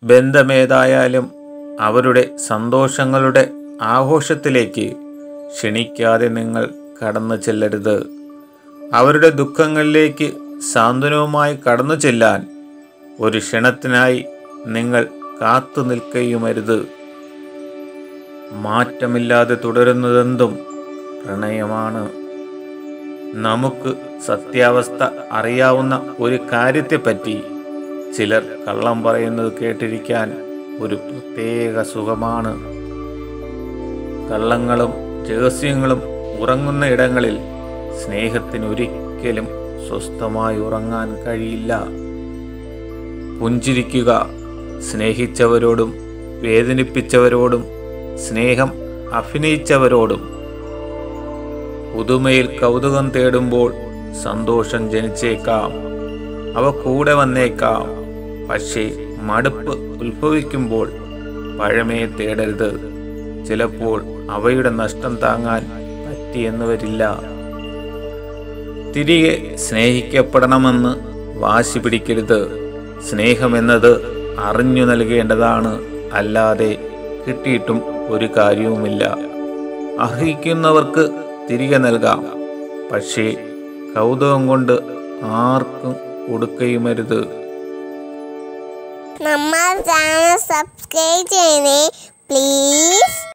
ബന്ധമേതായാലും അവരുടെ സന്തോഷങ്ങളുടെ ആഘോഷത്തിലേക്ക് ക്ഷണിക്കാതെ നിങ്ങൾ കടന്നു ചെല്ലരുത് അവരുടെ ദുഃഖങ്ങളിലേക്ക് സാന്ത്വനവുമായി കടന്നു ചെല്ലാൻ ഒരു ക്ഷണത്തിനായി നിങ്ങൾ കാത്തു നിൽക്കുകയുമരുത് മാറ്റമില്ലാതെ തുടരുന്നതെന്തും പ്രണയമാണ് നമുക്ക് സത്യാവസ്ഥ അറിയാവുന്ന ഒരു കാര്യത്തെപ്പറ്റി ചിലർ കള്ളം പറയുന്നത് കേട്ടിരിക്കാൻ ഒരു പ്രത്യേക സുഖമാണ് കള്ളങ്ങളും രഹസ്യങ്ങളും ഉറങ്ങുന്ന ഇടങ്ങളിൽ സ്നേഹത്തിന് ഒരിക്കലും സ്വസ്ഥമായി ഉറങ്ങാൻ കഴിയില്ല പുഞ്ചിരിക്കുക സ്നേഹിച്ചവരോടും വേദനിപ്പിച്ചവരോടും സ്നേഹം അഭിനയിച്ചവരോടും പുതുമയിൽ കൗതുകം തേടുമ്പോൾ സന്തോഷം ജനിച്ചേക്കാം അവ കൂടെ വന്നേക്കാം പക്ഷേ മടുപ്പ് ഉത്ഭവിക്കുമ്പോൾ പഴമയെ തേടരുത് ചിലപ്പോൾ അവയുടെ നഷ്ടം താങ്ങാൻ പറ്റിയെന്ന് വരില്ല തിരികെ സ്നേഹിക്കപ്പെടണമെന്ന് വാശി പിടിക്കരുത് സ്നേഹമെന്നത് അറിഞ്ഞു നൽകേണ്ടതാണ് അല്ലാതെ കിട്ടിയിട്ടും ഒരു കാര്യവുമില്ല അർഹിക്കുന്നവർക്ക് തിരികെ നൽകാം പക്ഷേ കൗതുകം കൊണ്ട് ആർക്കും കൊടുക്കുകയുമരുത് നമ്മൾ ചാനൽ സബ്സ്ക്രൈബ് ചെയ്യണേ പ്ലീസ്